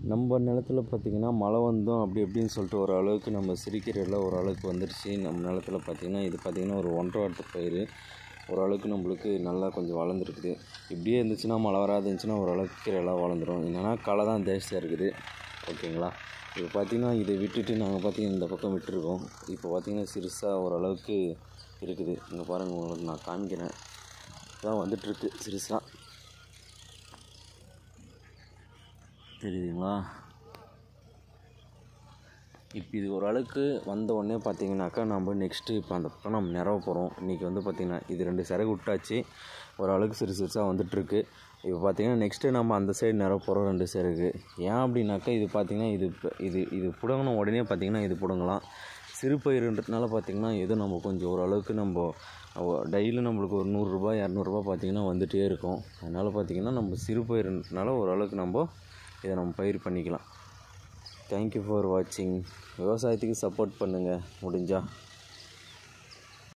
நம்ம நிலத்துல பார்த்திங்கன்னா மழை வந்தோம் அப்படி இப்படின்னு சொல்லிட்டு ஓரளவுக்கு நம்ம சிரிக்கிறதில் ஓரளவுக்கு வந்துடுச்சு நம்ம நிலத்துல பார்த்திங்கன்னா இது பார்த்திங்கன்னா ஒரு ஒன்றரை வாரத்து பயிர் ஓரளவுக்கு நம்மளுக்கு நல்லா கொஞ்சம் வளர்ந்துருக்குது இப்படியே இருந்துச்சுன்னா மழை வராது இருந்துச்சுன்னா ஓரளவுக்கு கீரைலாம் வளர்ந்துடும் என்னென்னா களை தான் ஜாஸ்தியாக இருக்குது ஓகேங்களா இப்போ பார்த்திங்கன்னா இதை விட்டுட்டு நாங்கள் பார்த்திங்கன்னா இந்த பக்கம் விட்டுருக்கோம் இப்போ பார்த்திங்கன்னா சிறுசாக ஓரளவுக்கு இருக்குது இங்கே பாருங்கள் உங்களுக்கு நான் காமிக்கிறேன் இதான் வந்துட்டுருக்கு சிறுசாக தெரியுதுங்களா இப்போ இது ஓரளவுக்கு வந்த உடனே பார்த்தீங்கன்னாக்கா நம்ம நெக்ஸ்ட்டு இப்போ அந்த பக்கம் நம்ம நிறவ போகிறோம் இன்றைக்கி வந்து பார்த்திங்கன்னா இது ரெண்டு சிறகு விட்டாச்சு ஓரளவுக்கு சிறு சிறுசாக வந்துட்டுருக்கு இப்போ பார்த்தீங்கன்னா நெக்ஸ்ட்டு நம்ம அந்த சைடு நிறவ போகிறோம் ரெண்டு சிறகு ஏன் அப்படின்னாக்கா இது பார்த்திங்கன்னா இது இப்ப- இது இது பிடுங்கின உடனே பார்த்திங்கன்னா இது பிடுங்கலாம் சிறு பயிருன்றதுனால பார்த்திங்கன்னா ஏதோ நம்ம கொஞ்சம் ஓரளவுக்கு நம்ம டெய்லி நம்மளுக்கு ஒரு நூறுரூபா இரநூறுபா பார்த்திங்கன்னா வந்துகிட்டே இருக்கும் அதனால் பார்த்திங்கன்னா நம்ம சிறு பயிருன்றதுனால ஓரளவுக்கு நம்ம இதை நம்ம பயிர் பண்ணிக்கலாம் தேங்க்யூ ஃபார் வாட்சிங் விவசாயத்துக்கு சப்போர்ட் பண்ணுங்கள் முடிஞ்சா